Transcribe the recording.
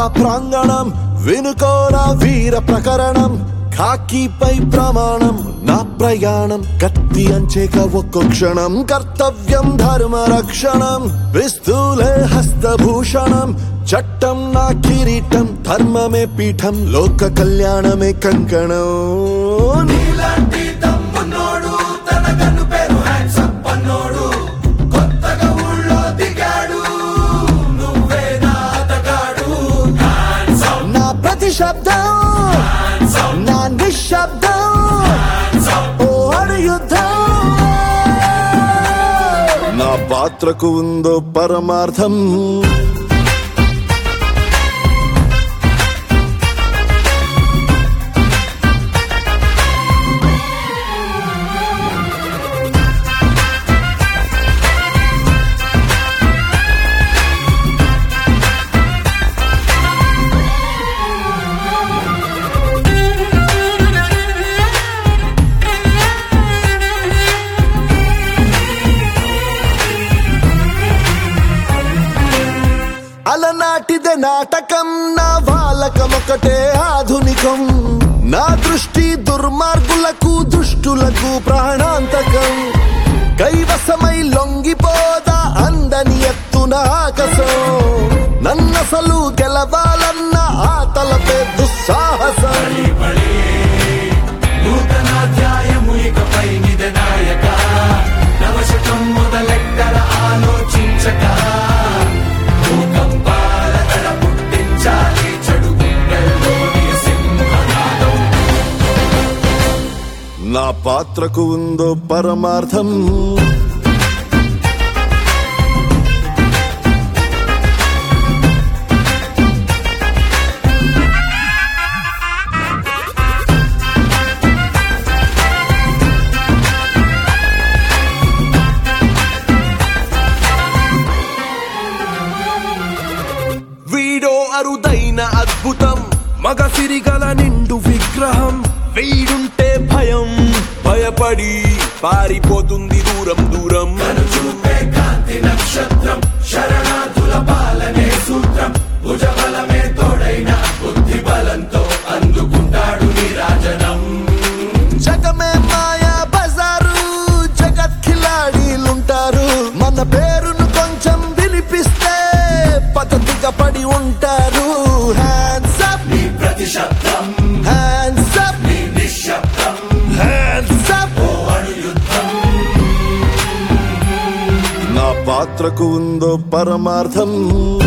ప్రాంగణం వినుకోరా వీర ప్రకరణం ఖాకీపై ప్రమాణం నా ప్రయాణం కత్తి అంచేక ఒక్కో క్షణం కర్తవ్యం ధర్మ రక్షణం పిస్తూలే హస్తభూషణం చట్టం నా కిరీటం ధర్మమే పీఠం లోక కళ్యాణమే కంకణం నీలాంటి తమ్మున్నోడు తన కన్ను పేరు హ్యాండ్సప్ అన్నోడు కొత్తగా ఊళ్ళో దిగాడు నువ్వే నా అతగాడు నా ప్రతి శబ్దం నా నిశ్శబ్దం ఓ అడు యుద్ధం నా పాత్రకు ఉందో పరమార్థం అలనాటిదే నాటకం నా వాలకం ఒకటే ఆధునికం నా దృష్టి దుర్మార్గులకు దుష్టులకు ప్రాణాంతకం కైవసమై లొంగిపోదా అందని ఎత్తున ఆకసం నన్నసలు గెలవాలన్న ఆ తలపే దుస్సాహసం నూతనాధ్యాయము ఇకపై నిద నాయక నవశకం మొదలెట్టర ఆలోచించక భూకంపాల తడ పుట్టించాలి చెడు గుండెల్లోని సింహనాదం నా పాత్రకు ఉందో పరమార్థం వీడో అరుదైన అద్భుతం మగ సిరిగల నిండు విగ్రహం వీడుంటే భయం భయపడి పారిపోతుంది దూరం దూరం చూపే కాంతి నక్షత్రం శరణార్థుల పాలనే సూత్రం భుజబలమే తోడైన బుద్ధి బలంతో అందుకుంటాడు నీరాజనం జగమే మాయా బజారు జగత్ ఖిలాడీలుంటారు మన పేరును కొంచెం వినిపిస్తే పద్ధతిగా పడి ఉంటారు హ్యాండ్స్ అప్ నీ ప్రతి శబ్దం హ్యాండ్స్ అప్ నీ నిశ్శబ్దం హ్యాండ్స్ అప్ ఓ అణు యుద్ధం నా పాత్రకు ఉందో పరమార్థం